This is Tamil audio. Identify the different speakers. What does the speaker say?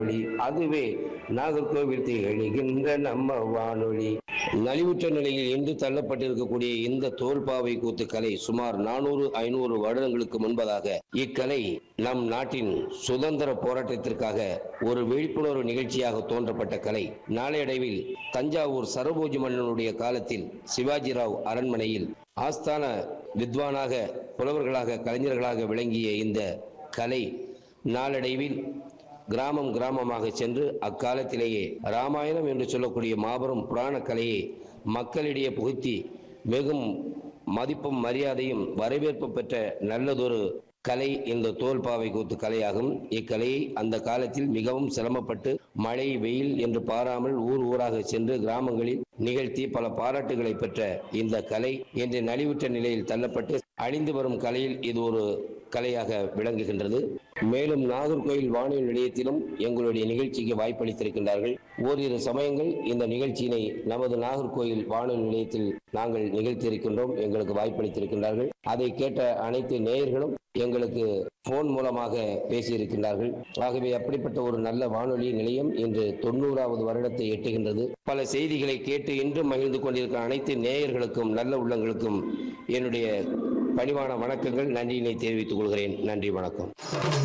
Speaker 1: ஒளி அதுவே நாகர்கோவில் திகழ்கின்ற நம்ம வானொலி நலிவுற்ற நிலையில் இன்று தள்ளப்பட்டிருக்கக்கூடிய இந்த தோல்பாவை கூத்து கலை சுமார் நானூறு ஐநூறு வருடங்களுக்கு முன்பதாக இக்கலை நம் நாட்டின் சுதந்திர போராட்டத்திற்காக ஒரு விழிப்புணர்வு நிகழ்ச்சியாக தோன்றப்பட்ட கலை நாளையடைவில் தஞ்சாவூர் சரபோஜி மன்னனுடைய காலத்தில் சிவாஜிராவ் அரண்மனையில் ஆஸ்தான வித்வானாக புலவர்களாக கலைஞர்களாக விளங்கிய இந்த கலை நாளடைவில் கிராமம் கிராமமாக சென்று அக்காலத்திலேயே ராமாயணம் என்று சொல்லக்கூடிய மாபெரும் புராண கலையை மக்களிடையே புகுத்தி மிகவும் மதிப்பும் மரியாதையும் வரவேற்பும் பெற்ற நல்லதொரு கலை இந்த தோல்பாவை கூத்து கலையாகும் இக்கலையை அந்த காலத்தில் மிகவும் சிரமப்பட்டு மழை வெயில் என்று பாராமல் ஊர் ஊராக சென்று கிராமங்களில் நிகழ்த்தி பல பாராட்டுகளை பெற்ற இந்த கலை இன்று நலிவுற்ற நிலையில் தள்ளப்பட்டு அழிந்து வரும் கலையில் இது ஒரு கலையாக விளங்குகின்றது மேலும் நாகர்கோயில் வானொலி நிலையத்திலும் எங்களுடைய நிகழ்ச்சிக்கு வாய்ப்பளித்திருக்கின்றார்கள் ஓரிரு சமயங்கள் இந்த நிகழ்ச்சியினை நமது நாகர்கோயில் வானொலி நிலையத்தில் நாங்கள் நிகழ்த்தியிருக்கின்றோம் எங்களுக்கு வாய்ப்பளித்திருக்கின்றார்கள் அதை கேட்ட அனைத்து நேயர்களும் எங்களுக்கு போன் மூலமாக பேசியிருக்கின்றார்கள் ஆகவே அப்படிப்பட்ட ஒரு நல்ல வானொலி நிலையம் இன்று தொண்ணூறாவது வருடத்தை எட்டுகின்றது பல செய்திகளை கேட்டு இன்றும் மகிழ்ந்து கொண்டிருக்கிற அனைத்து நேயர்களுக்கும் நல்ல உள்ளங்களுக்கும் என்னுடைய பணிவான வணக்கங்கள் நன்றியினை தெரிவித்துக் கொள்கிறேன் நன்றி வணக்கம்